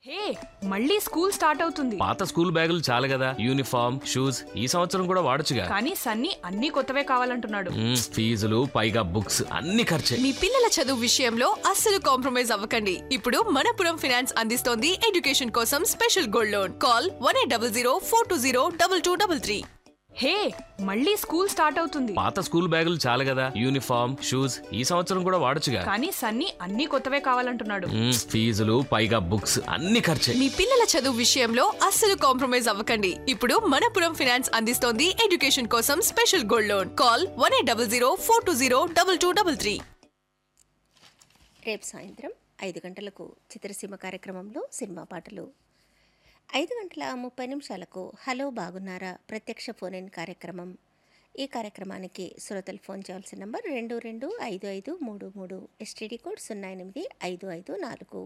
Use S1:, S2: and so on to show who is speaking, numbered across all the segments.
S1: హే మళ్ళీ school start అవుతుంది
S2: పాత స్కూల్ బ్యాగులు చాలు కదా యూనిఫామ్ షూస్ ఈ సంవత్సరం కూడా వాడొచ్చుగా
S1: కానీ సన్నీ అన్ని కొత్తవే కావాలంటున్నాడు
S2: మ్మ్, ఫీజులు పైగా బుక్స్ అన్ని ఖర్చే
S3: మీ పిల్లల చదువు విషయంలో అస్సలు కాంప్రమైజ్ అవ్వకండి ఇప్పుడు మనపురం ఫినాన్స్ అందిస్తోంది ఎడ్యుకేషన్ కోసం special gold loan call one eight double zero four two zero double two double three
S1: hey మళ్ళీ స్కూల్ స్టార్ట్ అవుతుంది
S2: పాత స్కూల్ బ్యాగులు చాలు కదా యూనిఫామ్ షూస్ ఈ సంవత్సరం కూడా వాడొచ్చుగా
S1: కానీ సన్నీ అన్ని కొత్తవే కావాలంటున్నాడు
S2: మ్మ్, ఫీజులు పైగా బుక్స్ అన్ని ఖర్చే
S3: మీ పిల్లల చదువు విషయంలో అస్సలు కాంప్రమైజ్ అవ్వకండి ఇప్పుడు మనపురం ఫినాన్స్ అందిస్తోంది ఎడ్యుకేషన్ కోసం special gold loan call one eight double zero four two zero double two double three
S4: రేపు సాయంత్రం ఐదు గంటలకు చిత్రసీమ కార్యక్రమంలో సినిమా పాటలు ఐదు గంటల ముప్పై నిమిషాలకు హలో బాగున్నారా ప్రత్యక్ష ఫోన్ ఇన్ కార్యక్రమం ఈ కార్యక్రమానికి శ్రోతలు ఫోన్ చేయాల్సిన నంబర్ రెండు రెండు ఐదు ఐదు మూడు మూడు ఎస్టీడీ కోడ్ సున్నా ఎనిమిది ఐదు ఐదు నాలుగు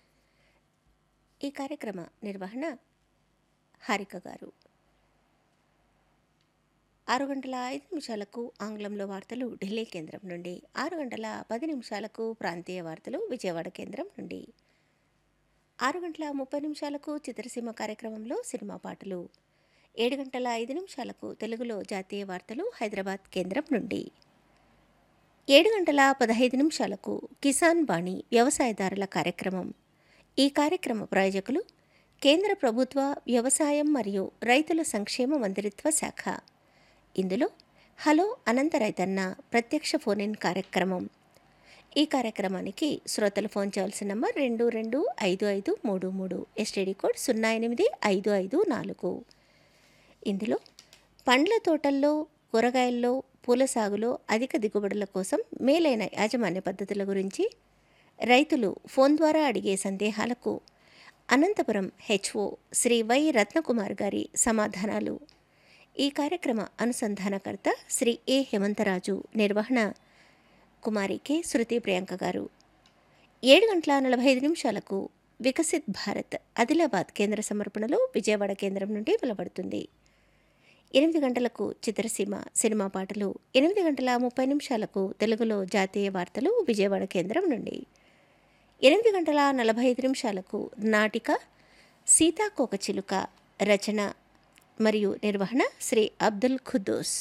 S4: ఈ కార్యక్రమ నిర్వహణ హారిక గారు ఆరు గంటల ఐదు నిమిషాలకు ఆంగ్లంలో వార్తలు ఢిల్లీ కేంద్రం నుండి ఆరు గంటల పది నిమిషాలకు ప్రాంతీయ వార్తలు విజయవాడ కేంద్రం నుండి ఆరు గంటల ముప్పై నిమిషాలకు చిత్రసీమ కార్యక్రమంలో సినిమా పాటలు ఏడు గంటల ఐదు నిమిషాలకు తెలుగులో జాతీయ వార్తలు హైదరాబాద్ కేంద్రం నుండి ఏడు గంటల పదహైదు నిమిషాలకు కిసాన్ బాణి వ్యవసాయదారుల కార్యక్రమం ఈ కార్యక్రమ ప్రాయోజకులు కేంద్ర ప్రభుత్వ వ్యవసాయం మరియు రైతుల సంక్షేమ మంత్రిత్వ శాఖ ఇందులో హలో అనంత రైతన్న ప్రత్యక్ష ఫోన్ ఇన్ కార్యక్రమం ఈ కార్యక్రమానికి శ్రోతలు ఫోన్ చేయాల్సిన నంబర్ రెండు రెండు ఐదు ఐదు మూడు మూడు ఎస్టీడీ కోడ్ సున్నా ఎనిమిది ఐదు ఐదు నాలుగు ఇందులో పండ్ల తోటల్లో కూరగాయల్లో పూల సాగులో అధిక దిగుబడుల కోసం మేలైన యాజమాన్య పద్ధతుల గురించి రైతులు ఫోన్ ద్వారా అడిగే సందేహాలకు అనంతపురం హెచ్ఓ శ్రీ వై రత్నకుమార్ గారి సమాధానాలు ఈ కార్యక్రమ అనుసంధానకర్త శ్రీ ఏ హేమంతరాజు నిర్వహణ కుమారి కె శృతి ప్రియాంక గారు ఏడు గంటల నలభై ఐదు నిమిషాలకు వికసిత్ భారత్ ఆదిలాబాద్ కేంద్ర సమర్పణలో విజయవాడ కేంద్రం నుండి వెలువడుతుంది ఎనిమిది గంటలకు చిత్రసీమ సినిమా పాటలు ఎనిమిది గంటల ముప్పై నిమిషాలకు తెలుగులో జాతీయ వార్తలు విజయవాడ కేంద్రం నుండి ఎనిమిది గంటల నలభై ఐదు నిమిషాలకు నాటిక సీతాకోక చిలుక రచన మరియు నిర్వహణ శ్రీ అబ్దుల్ ఖుద్దూస్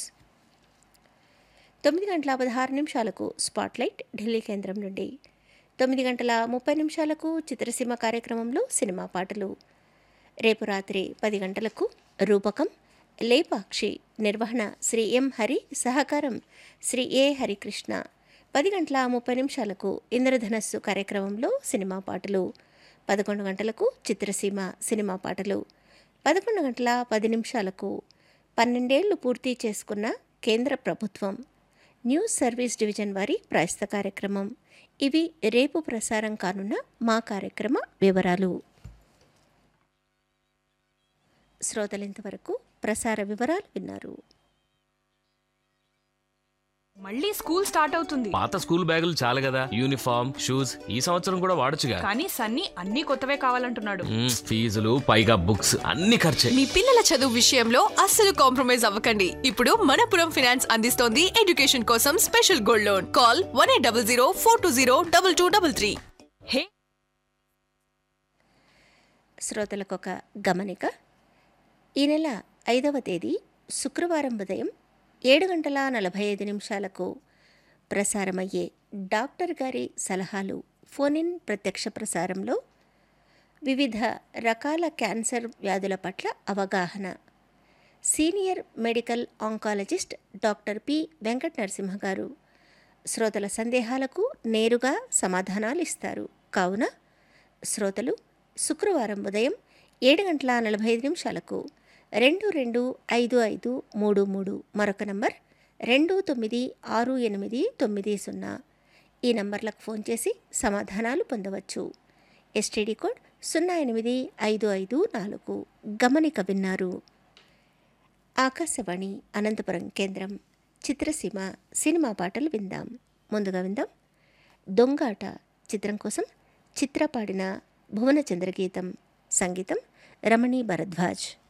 S4: తొమ్మిది గంటల పదహారు నిమిషాలకు స్పాట్లైట్ ఢిల్లీ కేంద్రం నుండి తొమ్మిది గంటల ముప్పై నిమిషాలకు చిత్రసీమ కార్యక్రమంలో సినిమా పాటలు రేపు రాత్రి పది గంటలకు రూపకం లేపాక్షి నిర్వహణ శ్రీ ఎం హరి సహకారం శ్రీ ఏ హరికృష్ణ పది గంటల ముప్పై నిమిషాలకు ఇంద్రధనస్సు కార్యక్రమంలో సినిమా పాటలు పదకొండు గంటలకు చిత్రసీమ సినిమా పాటలు పదకొండు గంటల పది నిమిషాలకు పన్నెండేళ్లు పూర్తి చేసుకున్న కేంద్ర ప్రభుత్వం న్యూస్ సర్వీస్ డివిజన్ వారి ప్రస్తుత కార్యక్రమం ఇవి రేపు ప్రసారం కానున్న మా కార్యక్రమ వివరాలు శ్రోతలింతవరకు ప్రసార వివరాలు విన్నారు
S1: మళ్ళీ స్కూల్ స్టార్ట్ అవుతుంది
S2: పాత స్కూల్ బ్యాగులు చాలు కదా యూనిఫామ్ షూస్ ఈ సంవత్సరం కూడా వాడొచ్చుగా
S1: కానీ సన్నీ అన్ని కొత్తవే కావాలంటున్నాడు
S2: మ్మ్, ఫీజులు పైగా బుక్స్ అన్ని ఖర్చే
S3: మీ పిల్లల చదువు విషయంలో అస్సలు కాంప్రమైజ్ అవ్వకండి ఇప్పుడు మనపురం ఫినాన్స్ అందిస్తోంది ఎడ్యుకేషన్ కోసం special gold loan call one eight double zero four two zero double two double three
S1: hey
S4: శ్రోతలకు ఒక గమనిక ఈ నెల ఐదవ తేదీ శుక్రవారం ఉదయం ఏడు గంటల నలభై ఐదు నిమిషాలకు ప్రసారమయ్యే డాక్టర్ గారి సలహాలు ఫోన్ ఇన్ ప్రత్యక్ష ప్రసారంలో వివిధ రకాల క్యాన్సర్ వ్యాధుల పట్ల అవగాహన senior medical oncologist doctor P Venkata Narasimha garu శ్రోతల సందేహాలకు నేరుగా సమాధానాలు ఇస్తారు కావున శ్రోతలు శుక్రవారం ఉదయం ఏడు గంటల నలభై ఐదు నిమిషాలకు రెండు రెండు ఐదు ఐదు మూడు మూడు మరొక నంబర్ రెండు తొమ్మిది ఆరు ఎనిమిది తొమ్మిది సున్నా ఈ నంబర్లకు ఫోన్ చేసి సమాధానాలు పొందవచ్చు ఎస్టీడీ కోడ్ సున్నా ఎనిమిది ఐదు ఐదు నాలుగు గమనిక విన్నారు ఆకాశవాణి అనంతపురం కేంద్రం చిత్రసీమ సినిమా పాటలు విందాం ముందుగా విందాం దొంగాట చిత్రం కోసం చిత్ర పాడిన భువనచంద్ర గీతం సంగీతం రమణి భరద్వాజ్